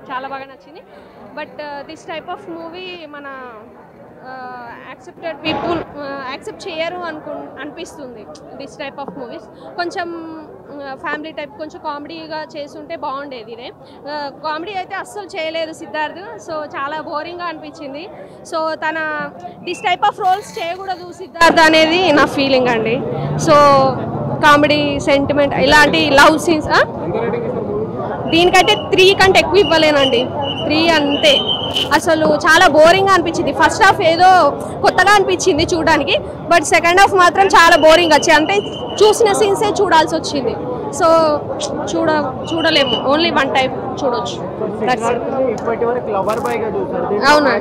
చాలా బాగా నచ్చింది but this type of movie మన యాక్సెప్టెడ్ పీపుల్ యాక్సెప్ట్ చేయరు అనుకు అనిపిస్తుంది దిస్ టైప్ ఆఫ్ మూవీస్ కొంచెం ఫ్యామిలీ టైప్ కొంచెం కామెడీగా చేస్తుంటే బాగుండేది ఇదే కామెడీ అయితే అస్సలు చేయలేదు సిద్ధార్థ్ సో చాలా బోరింగ్గా అనిపించింది సో తన దిస్ టైప్ ఆఫ్ రోల్స్ చేయకూడదు సిద్ధార్థ్ అనేది నా ఫీలింగ్ అండి సో కామెడీ సెంటిమెంట్ ఇలాంటి లవ్ సీన్స్ దీనికంటే త్రీ కంటే ఎక్కువ ఇవ్వలేనండి త్రీ అంతే అసలు చాలా బోరింగ్గా అనిపించింది ఫస్ట్ హాఫ్ ఏదో కొత్తగా అనిపించింది చూడడానికి బట్ సెకండ్ హాఫ్ మాత్రం చాలా బోరింగ్ వచ్చి అంటే చూసిన సీన్సే చూడాల్సి వచ్చింది సో చూడ చూడలేము ఓన్లీ వన్ టైం చూడొచ్చు That's it. ఇప్పటి వరకు లవర్ బాయ్ గా చూసారు అవును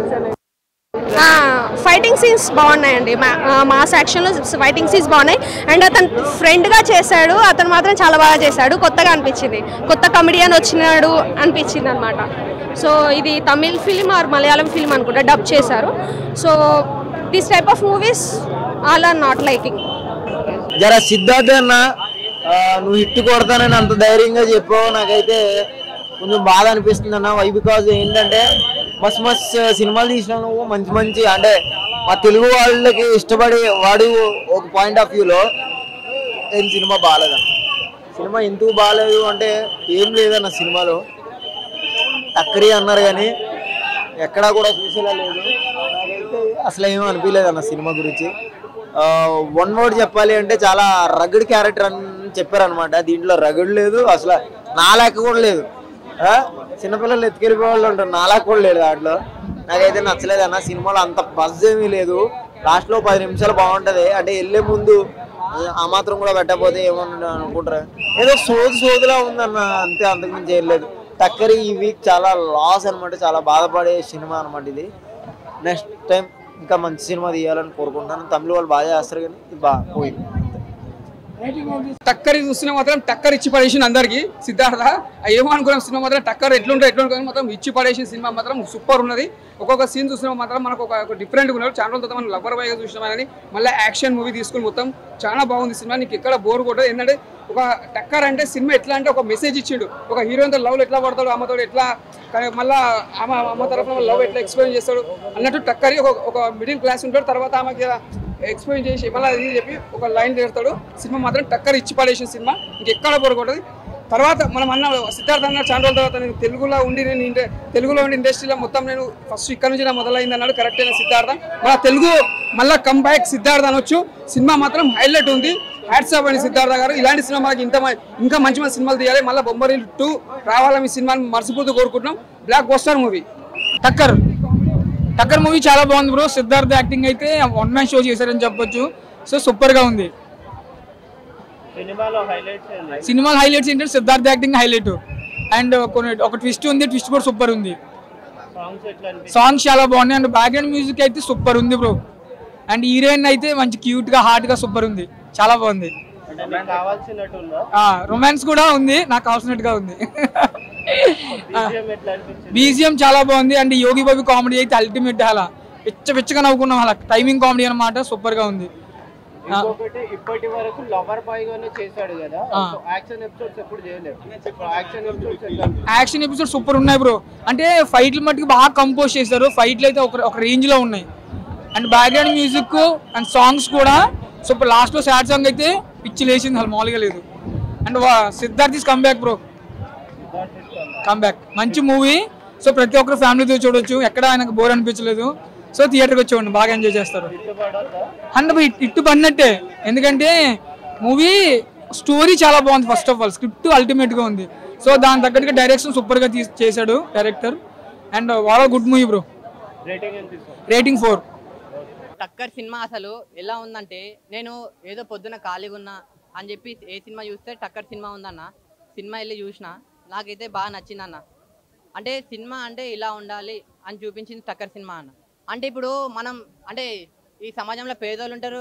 ఫైటింగ్ సీన్స్ బాగున్నాయండి మాస్ యాక్షన్లో ఫైటింగ్ సీన్స్ బాగున్నాయి అండ్ అతను ఫ్రెండ్గా చేశాడు అతను మాత్రం చాలా బాగా చేశాడు కొత్తగా అనిపించింది కొత్త కమెడియన్ వచ్చినాడు అనిపించింది అనమాట సో ఇది Tamil film or Malayalam film అనుకుంటా డబ్ చేశారు so this type of movies all are not liking జర సిద్ధార్థ్ అన్న ఆ, నువ్వు హిట్ కొడతానని అంత ధైర్యంగా చెప్పావు నాకైతే కొంచెం బాధ అనిపిస్తుంది అన్న వై బికాజ్ ఏంటంటే మస్తు మస్తు సినిమాలు తీసిన నువ్వు మంచి మంచి అంటే మా తెలుగు వాళ్ళకి ఇష్టపడి వాడు ఒక పాయింట్ ఆఫ్ వ్యూలో ఏం సినిమా బాగాలేదన్న సినిమా ఎందుకు బాగాలేదు అంటే ఏం లేదన్న సినిమాలో టక్కరి అన్నారు కానీ ఎక్కడా కూడా చూసేలా లేదు నాకైతే అసలు ఏమీ అనిపించలేదు అన్న సినిమా గురించి వన్ వర్డ్ చెప్పాలి అంటే చాలా రగడ్ క్యారెక్టర్ అని చెప్పారనమాట దీంట్లో రగడ్ లేదు అసలు నా లెక్క కూడా లేదు ఆ? చిన్నపిల్లలు ఎత్తుకెళ్ళిపోయే వాళ్ళు ఉంటారు నా లెక్క కూడా లేదు దాంట్లో నాకైతే నచ్చలేదు అన్న సినిమాలో అంత బజ్ ఏమీ లేదు లాస్ట్లో పది నిమిషాలు బాగుంటది అంటే వెళ్ళే ముందు ఆ మాత్రం కూడా పెట్టకపోతే ఏమన్నా అనుకుంటారు ఏదో సోది సోదిలా ఉందన్న అంతే అంతకుమించి ఏం లేదు టక్కరి ఈ వీక్ చాలా లాస్ అన్నమాట చాలా బాధపడే సినిమా అన్నమాట ఇది నెక్స్ట్ టైం ఇంకా మంచి సినిమా తీయాలని కోరుకుంటున్నాను తమిళ వాళ్ళు బాగా చేస్తారు కానీ ఇది బాగా పోయింది టక్కర్ చూస్తున్న మాత్రం టక్కర్ ఇచ్చి పడేసింది అందరికి సిద్ధార్థ ఆ ఏమో అనుకున్నాం సినిమా మాత్రం టక్కర్ ఎట్లుంటే ఎట్లుంటుంది మాత్రం ఇచ్చి పడేసిన సినిమా మాత్రం సూపర్ ఉన్నది ఒక్కొక్క సీన్ చూసిన మాత్రం మనకు ఒక ఒక డిఫరెంట్గా ఉన్నారు చాలా రోజుల తర్వాత మనం లవర్ బాయ్గా చూసినామని మళ్ళీ యాక్షన్ మూవీ తీసుకుని మొత్తం చాలా బాగుంది సినిమా నీకు ఎక్కడ బోర్ కొట్టదు ఏంటంటే ఒక టక్కర్ అంటే సినిమా ఎట్లా అంటే ఒక మెసేజ్ ఇచ్చిండు ఒక హీరోయిన్తో లవ్ ఎట్లా పడతాడు ఆమెతో ఎట్లా కానీ మళ్ళీ ఆమె అమ్మ తరఫున లవ్ ఎట్లా ఎక్స్ప్లెయిన్ చేస్తాడు అన్నట్టు టక్కరి ఒక ఒక మిడిల్ క్లాస్ ఉంటాడు తర్వాత ఆమెకి ఎక్స్ప్లెయిన్ చేసి మళ్ళీ అది చెప్పి ఒక లైన్ చేస్తాడు సినిమా మాత్రం టక్కర్ ఇచ్చి పడేసిన సినిమా ఇంకెక్కడ పొరగొట్టదు తర్వాత మనం అన్న సిద్ధార్థ అన్న చాలా రోజుల తర్వాత నేను తెలుగులో ఉండి నేను ఇండ- తెలుగులో ఉండి ఇండస్ట్రీలో మొత్తం నేను ఫస్ట్ ఇక్కడ నుంచి నా మొదలైంది అన్నాడు కరెక్ట్ అయిన సిద్ధార్థ మన తెలుగు మళ్ళీ కమ్ బ్యాక్ సిద్ధార్థ అనొచ్చు సినిమా మాత్రం హైలైట్ ఉంది హ్యాట్స్ ఆఫ్ అండి సిద్ధార్థ గారు ఇలాంటి సినిమా మనకి ఇంత మ- ఇంకా మంచి మంచి సినిమాలు తీయాలి మళ్ళీ బొమ్మరి టూ రావాలని మీ సినిమాని మర్చిపోతూ కోరుకుంటున్నాం blockbuster movie Takkar Takkar movie చాలా బాగుంది బ్రో సిద్ధార్థ్ యాక్టింగ్ అయితే వన్ మ్యాన్ షో చేశారని చెప్పొచ్చు సో సూపర్ గా ఉంది సినిమాలో హైలైట్స్ ఏంటి సినిమా హైలైట్స్ ఏంటంటే సిద్ధార్థ్ యాక్టింగ్ హైలైట్ అండ్ కొన్ని ఒక ట్విస్ట్ ఉంది ట్విస్ట్ కూడా సూపర్ ఉంది సాంగ్స్ ఎట్లా అనిపించింది సాంగ్స్ చాలా బాగున్నాయి అండ్ బ్యాక్గ్రౌండ్ మ్యూజిక్ అయితే సూపర్ ఉంది బ్రో అండ్ హీరోయిన్ అయితే మంచి క్యూట్ గా హార్ట్ గా సూపర్ ఉంది చాలా బాగుంది అంటే మీకు కావాల్సినట్టు ఉందా రొమాన్స్ కూడా ఉంది నాకు కావాల్సినట్టుగా ఉంది విజయం ఎట్లా అనిపించింది బీజిఎం చాలా బాగుంది అండ్ యోగి బాబు కామెడీ అయితే అల్టిమేట్ అలా పిచ్చ పిచ్చగా నవ్వుకున్నాం అలా టైమింగ్ కామెడీ అనమాట సూపర్ గా ఉంది ఇంకొకటి ఇప్పటి వరకు లవర్ బాయ్ గానే చేశాడు కదా ఆ. యాక్షన్ ఎపిసోడ్స్ ఎప్పుడు చేయలేదు యాక్షన్ ఎపిసోడ్స్ ఎట్లా అనిపించింది? యాక్షన్ ఎపిసోడ్ సూపర్ ఉన్నాయి బ్రో అంటే ఫైట్లు మట్టుకు బాగా కంపోజ్ చేశారు ఫైట్లు అయితే ఒక ఒక రేంజ్ లో ఉన్నాయి and background music and songs కూడా సూపర్ లాస్ట్ లో సాడ్ సాంగ్ అయితే పిచ్చి లేచింది అసలు మామూలుగా లేదు and Siddharth is come back bro come back మంచి మూవీ సో ప్రతి ఒక్కరు ఫ్యామిలీతో చూడొచ్చు ఎక్కడ ఆయనకు బోర్ అనిపించలేదు సో థియేటర్కి వచ్చి చూడండి బాగా ఎంజాయ్ చేస్తారు ఇష్టపడొద్దా? హండ్రెడ్ ఇట్టు పడినట్టే ఎందుకంటే మూవీ స్టోరీ చాలా బాగుంది first half all script ultimate గా ఉంది సో దాని తగ్గట్టుగా డైరెక్షన్ సూపర్ గా తీసి చేశాడు డైరెక్టర్ అండ్ వాళ్ళ గుడ్ మూవీ బ్రో రేటింగ్ ఎంత ఇస్తావు రేటింగ్ ఫోర్ టక్కర్ సినిమా అసలు ఎలా ఉందంటే నేను ఏదో పొద్దున ఖాళీగా ఉన్నా అని చెప్పి ఏ సినిమా చూస్తే టక్కర్ సినిమా ఉందన్న సినిమా వెళ్ళి చూసిన నాకైతే బాగా నచ్చిందన్న అంటే సినిమా అంటే ఇలా ఉండాలి అని చూపించింది టక్కర్ సినిమా అన్న అంటే ఇప్పుడు మనం అంటే ఈ సమాజంలో పేదోళ్ళు ఉంటారు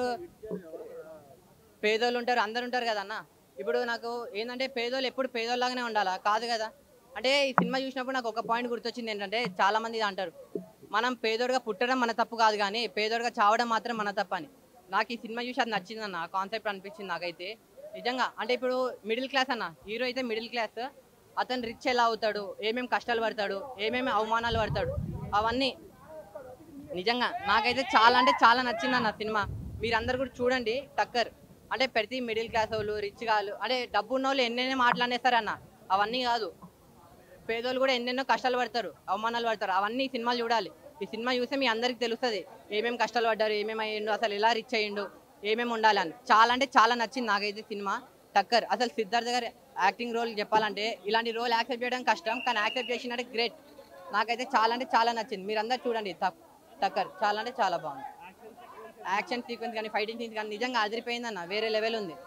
పేదోళ్ళు ఉంటారు అందరు ఉంటారు కదా అన్న ఇప్పుడు నాకు ఏంటంటే పేదోళ్ళు ఎప్పుడు పేదోళ్ళలాగానే ఉండాలా కాదు కదా అంటే ఈ సినిమా చూసినప్పుడు నాకు ఒక పాయింట్ గుర్తొచ్చింది ఏంటంటే చాలా మంది ఇది అంటారు మనం పేదోడుగా పుట్టడం మన తప్పు కాదు కానీ పేదోడుగా చావడం మాత్రం మన తప్పు అని నాకు ఈ సినిమా చూసి అది నచ్చింది అన్న కాన్సెప్ట్ అనిపించింది నాకైతే నిజంగా అంటే ఇప్పుడు మిడిల్ క్లాస్ అన్న హీరో అయితే మిడిల్ క్లాస్ అతను రిచ్ ఎలా అవుతాడు ఏమేమి కష్టాలు పడతాడు ఏమేమి అవమానాలు పడతాడు అవన్నీ నిజంగా నాకైతే చాలా అంటే చాలా నచ్చింది అన్న సినిమా మీరందరూ కూడా చూడండి టక్కర్ అంటే ప్రతి మిడిల్ క్లాస్ వాళ్ళు రిచ్ వాళ్ళు అంటే డబ్బు ఉన్న వాళ్ళు ఎన్నెన్నో మాట్లాడేస్తారన్న అవన్నీ కాదు పేదోళ్ళు కూడా ఎన్నెన్నో కష్టాలు పడతారు అవమానాలు పడతారు అవన్నీ ఈ సినిమాలు చూడాలి ఈ సినిమా చూస్తే మీ అందరికి తెలుస్తుంది ఏమేమి కష్టాలు పడ్డారు ఏమేమి అయ్యిండు అసలు ఎలా రిచ్ అయ్యిండు ఏమేమి ఉండాలి అని చాలా అంటే చాలా నచ్చింది నాకైతే సినిమా టక్కర్ అసలు సిద్ధార్థ్ గారి యాక్టింగ్ రోల్ చెప్పాలంటే ఇలాంటి రోల్ యాక్సెప్ట్ చేయడం కష్టం కానీ యాక్సెప్ట్ చేసినట్టే గ్రేట్ నాకైతే చాలా అంటే చాలా నచ్చింది మీరు అందరు చూడండి టక్- టక్కర్ చాలా అంటే చాలా బాగుంది యాక్షన్ సీక్వెన్స్ కానీ ఫైటింగ్ సీన్స్ కానీ నిజంగా అదిరిపోయిందన్న వేరే లెవెల్ ఉంది